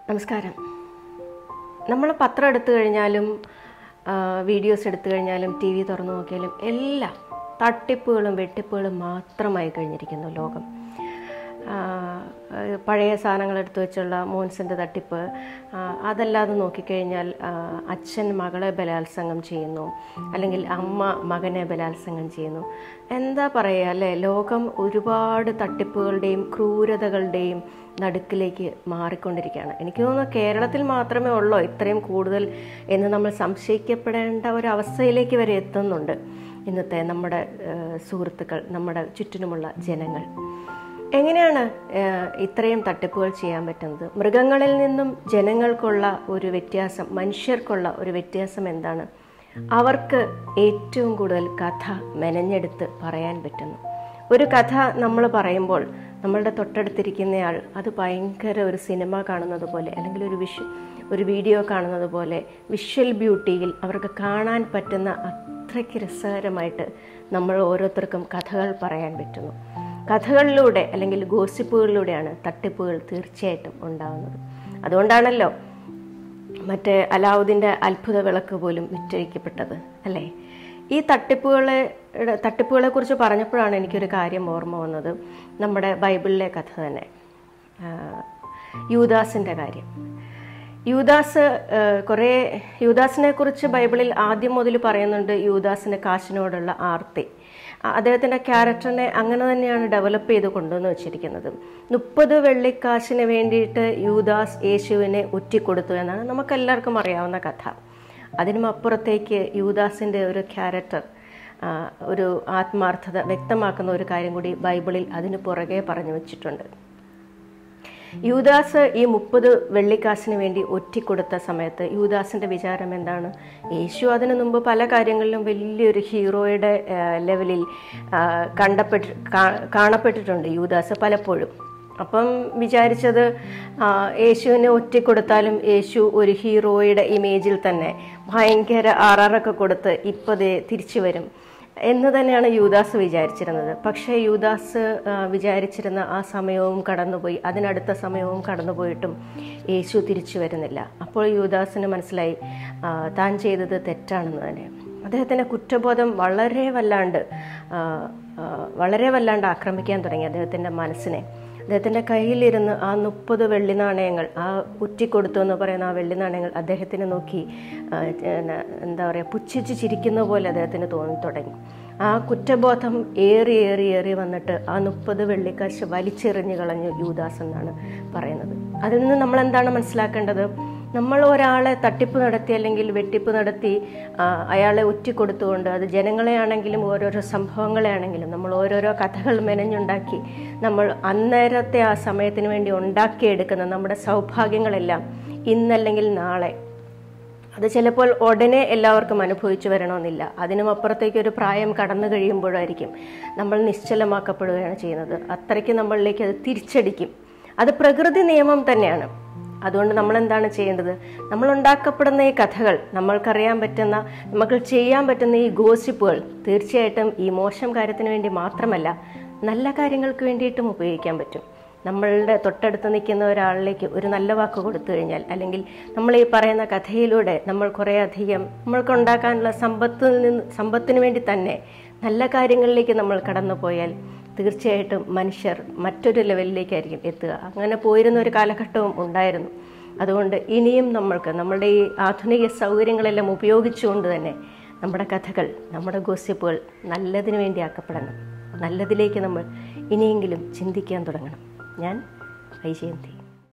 നമസ്കാരം നമ്മൾ പത്രം എടുത്തു കഴിഞ്ഞാലും ആ, വീഡിയോസ് എടുത്തു കഴിഞ്ഞാലും ടി വി തുറന്നു നോക്കിയാലും എല്ലാം തട്ടിപ്പുകളും വെട്ടിപ്പുകളും മാത്രമായി കഴിഞ്ഞിരിക്കുന്നു ലോകം ആ, പഴയ സാധനങ്ങൾ എടുത്തു വെച്ചുള്ള മോൻസിൻ്റെ തട്ടിപ്പ് ആ, അതല്ലാതെ നോക്കിക്കഴിഞ്ഞാൽ ആ, അച്ഛൻ മകളെ ബലാത്സംഗം ചെയ്യുന്നു അല്ലെങ്കിൽ അമ്മ മകനെ ബലാത്സംഗം ചെയ്യുന്നു എന്താ പറയുക അല്ലേ ലോകം ഒരുപാട് തട്ടിപ്പുകളുടെയും ക്രൂരതകളുടെയും നടുക്കിലേക്ക് മാറിക്കൊണ്ടിരിക്കുകയാണ് എനിക്ക് തോന്നുന്നു കേരളത്തിൽ മാത്രമേ ഉള്ളൂ ഇത്രയും കൂടുതൽ എന്ന് നമ്മൾ സംശയിക്കപ്പെടേണ്ട ഒരു അവസ്ഥയിലേക്ക് വരെ എത്തുന്നുണ്ട് ഇന്നത്തെ നമ്മുടെ ഏഹ്, സുഹൃത്തുക്കൾ നമ്മുടെ ചുറ്റിനുമുള്ള ജനങ്ങൾ എങ്ങനെയാണ് ഏഹ്, ഇത്രയും തട്ടിപ്പുകൾ ചെയ്യാൻ പറ്റുന്നത് മൃഗങ്ങളിൽ നിന്നും ജനങ്ങൾക്കുള്ള ഒരു വ്യത്യാസം മനുഷ്യർക്കുള്ള ഒരു വ്യത്യാസം എന്താണ് അവർക്ക് ഏറ്റവും കൂടുതൽ കഥ മെനഞ്ഞെടുത്ത് പറയാൻ പറ്റുന്നു ഒരു കഥ നമ്മൾ പറയുമ്പോൾ നമ്മളുടെ തൊട്ടടുത്തിരിക്കുന്നയാൾ അത് ഭയങ്കര ഒരു സിനിമ കാണുന്നത് പോലെ അല്ലെങ്കിൽ ഒരു വിഷു ഒരു വീഡിയോ കാണുന്നത് പോലെ വിഷ്വൽ ബ്യൂട്ടിയിൽ അവർക്ക് കാണാൻ പറ്റുന്ന അത്രയ്ക്ക് രസകരമായിട്ട് നമ്മൾ ഓരോരുത്തർക്കും കഥകൾ പറയാൻ പറ്റുന്നു കഥകളിലൂടെ അല്ലെങ്കിൽ ഗോസിപ്പുകളിലൂടെയാണ് തട്ടിപ്പുകൾ തീർച്ചയായിട്ടും ഉണ്ടാകുന്നത് അതുകൊണ്ടാണല്ലോ മറ്റേ അലാവുദ്ദീൻ്റെ അത്ഭുത വിളക്ക് പോലും വിറ്റഴിക്കപ്പെട്ടത് അല്ലേ ഈ തട്ടിപ്പുകളെ തട്ടിപ്പുകളെ കുറിച്ച് പറഞ്ഞപ്പോഴാണ് എനിക്കൊരു കാര്യം ഓർമ്മ വന്നത് നമ്മുടെ ബൈബിളിലെ കഥ തന്നെ ആ, യൂദാസിൻ്റെ കാര്യം യൂദാസ് ഏഹ്, കുറേ യൂദാസിനെ കുറിച്ച് ബൈബിളിൽ ആദ്യം മുതൽ പറയുന്നുണ്ട് യൂദാസിന് കാശിനോടുള്ള ആർത്തി അ- അദ്ദേഹത്തിൻ്റെ ക്യാരക്ടറിനെ അങ്ങനെ തന്നെയാണ് ഡെവലപ്പ് ചെയ്ത് കൊണ്ടുവന്ന് വെച്ചിരിക്കുന്നത് മുപ്പത് വെള്ളിക്കാശിന് വേണ്ടിയിട്ട് യൂദാസ് യേശുവിനെ ഒറ്റിക്കൊടുത്തു എന്നാണ് നമുക്കെല്ലാവർക്കും അറിയാവുന്ന കഥ അതിനും അപ്പുറത്തേക്ക് യൂദാസിൻ്റെ ഒരു ക്യാരക്ടർ ആ, ഒരു ആത്മാർത്ഥത വ്യക്തമാക്കുന്ന ഒരു കാര്യം കൂടി ബൈബിളിൽ അതിന് പുറകെ പറഞ്ഞു വെച്ചിട്ടുണ്ട് യൂദാസ് ഈ മുപ്പത് വെള്ളിക്കാശിന് വേണ്ടി ഒറ്റിക്കൊടുത്ത സമയത്ത് യൂദാസിന്റെ വിചാരം എന്താണ് യേശു അതിനു മുമ്പ് പല കാര്യങ്ങളിലും വലിയൊരു ഹീറോയുടെ ആ, ലെവലിൽ ആ, കണ്ടപ്പെട്ട് കാ- കാണപ്പെട്ടിട്ടുണ്ട് യൂദാസ് പലപ്പോഴും അപ്പം വിചാരിച്ചത് ആ, യേശുവിനെ ഒറ്റിക്കൊടുത്താലും യേശു ഒരു ഹീറോയുടെ ഇമേജിൽ തന്നെ ഭയങ്കര ആറാറൊക്കെ കൊടുത്ത് ഇപ്പോൾ ദേ തിരിച്ചു വരും എന്ന് തന്നെയാണ് യൂദാസ് വിചാരിച്ചിരുന്നത് പക്ഷേ യൂദാസ് ആ, വിചാരിച്ചിരുന്ന ആ സമയവും കടന്നുപോയി അതിനടുത്ത സമയവും കടന്നുപോയിട്ടും യേശു തിരിച്ചു വരുന്നില്ല അപ്പോൾ യൂദാസിന് മനസ്സിലായി ആ, താൻ ചെയ്തത് തെറ്റാണെന്ന് തന്നെ അദ്ദേഹത്തിൻ്റെ കുറ്റബോധം വളരെ വല്ലാണ്ട് ആ, ആ, വളരെ വല്ലാണ്ട് ആക്രമിക്കാൻ തുടങ്ങി അദ്ദേഹത്തിൻ്റെ മനസ്സിനെ അദ്ദേഹത്തിൻ്റെ കയ്യിലിരുന്ന് ആ മുപ്പത് വെള്ളി നാണയങ്ങൾ ആ ഉറ്റിക്കൊടുത്തു എന്ന് പറയുന്ന ആ വെള്ളി നാണയങ്ങൾ അദ്ദേഹത്തിന് നോക്കി ആ, പിന്നെ എന്താ പറയുക പുച്ഛിച്ച് ചിരിക്കുന്ന പോലെ അദ്ദേഹത്തിന് തോന്നി തുടങ്ങി ആ കുറ്റബോധം ഏറി ഏറി ഏറി വന്നിട്ട് ആ മുപ്പത് വെള്ളിക്കാശ് വലിച്ചെറിഞ്ഞു കളഞ്ഞു യൂദാസ് എന്നാണ് പറയുന്നത് അതിൽ നിന്ന് നമ്മൾ എന്താണ് മനസ്സിലാക്കേണ്ടത് നമ്മൾ ഒരാളെ തട്ടിപ്പ് നടത്തി അല്ലെങ്കിൽ വെട്ടിപ്പ് നടത്തി ആ, അയാളെ ഒറ്റിക്കൊടുത്തുകൊണ്ട് അത് ജനങ്ങളെ ആണെങ്കിലും ഓരോരോ സംഭവങ്ങളെ ആണെങ്കിലും നമ്മൾ ഓരോരോ കഥകൾ മെനഞ്ഞുണ്ടാക്കി നമ്മൾ അന്നേരത്തെ ആ സമയത്തിന് വേണ്ടി ഉണ്ടാക്കിയെടുക്കുന്ന നമ്മുടെ സൗഭാഗ്യങ്ങളെല്ലാം ഇന്നല്ലെങ്കിൽ നാളെ അത് ചിലപ്പോൾ ഉടനെ എല്ലാവർക്കും അനുഭവിച്ചു വരണമെന്നില്ല അതിനും അപ്പുറത്തേക്ക് ഒരു പ്രായം കടന്നു കഴിയുമ്പോഴായിരിക്കും നമ്മൾ നിശ്ചലമാക്കപ്പെടുകയാണ് ചെയ്യുന്നത് അത്രയ്ക്ക് നമ്മളിലേക്ക് അത് തിരിച്ചടിക്കും അത് പ്രകൃതി നിയമം തന്നെയാണ് അതുകൊണ്ട് നമ്മൾ എന്താണ് ചെയ്യേണ്ടത് നമ്മൾ ഉണ്ടാക്കപ്പെടുന്ന ഈ കഥകൾ നമ്മൾക്കറിയാൻ പറ്റുന്ന നമുക്ക് ചെയ്യാൻ പറ്റുന്ന ഈ ഗോസിപ്പുകൾ തീർച്ചയായിട്ടും ഈ മോശം കാര്യത്തിന് വേണ്ടി മാത്രമല്ല നല്ല കാര്യങ്ങൾക്ക് വേണ്ടിയിട്ടും ഉപയോഗിക്കാൻ പറ്റും നമ്മളുടെ തൊട്ടടുത്ത് നിൽക്കുന്ന ഒരാളിലേക്ക് ഒരു നല്ല വാക്ക് കൊടുത്തു കഴിഞ്ഞാൽ അല്ലെങ്കിൽ നമ്മൾ ഈ പറയുന്ന കഥയിലൂടെ നമ്മൾ കുറേ അധികം നമ്മൾക്ക് ഉണ്ടാക്കാനുള്ള സമ്പത്തിൽ നിന്ന് സമ്പത്തിന് വേണ്ടി തന്നെ നല്ല കാര്യങ്ങളിലേക്ക് നമ്മൾ കടന്നു പോയാൽ തീർച്ചയായിട്ടും മനുഷ്യർ മറ്റൊരു ലെവലിലേക്കായിരിക്കും എത്തുക അങ്ങനെ പോയിരുന്ന ഒരു കാലഘട്ടവും ഉണ്ടായിരുന്നു അതുകൊണ്ട് ഇനിയും നമ്മൾക്ക് നമ്മളുടെ ഈ ആധുനിക സൗകര്യങ്ങളെല്ലാം ഉപയോഗിച്ചുകൊണ്ട് തന്നെ നമ്മുടെ കഥകൾ നമ്മുടെ ഗോസിപ്പുകൾ നല്ലതിനു വേണ്ടി ആക്കപ്പെടണം നല്ലതിലേക്ക് നമ്മൾ ഇനിയെങ്കിലും ചിന്തിക്കാൻ തുടങ്ങണം ഞാൻ വൈജയന്തി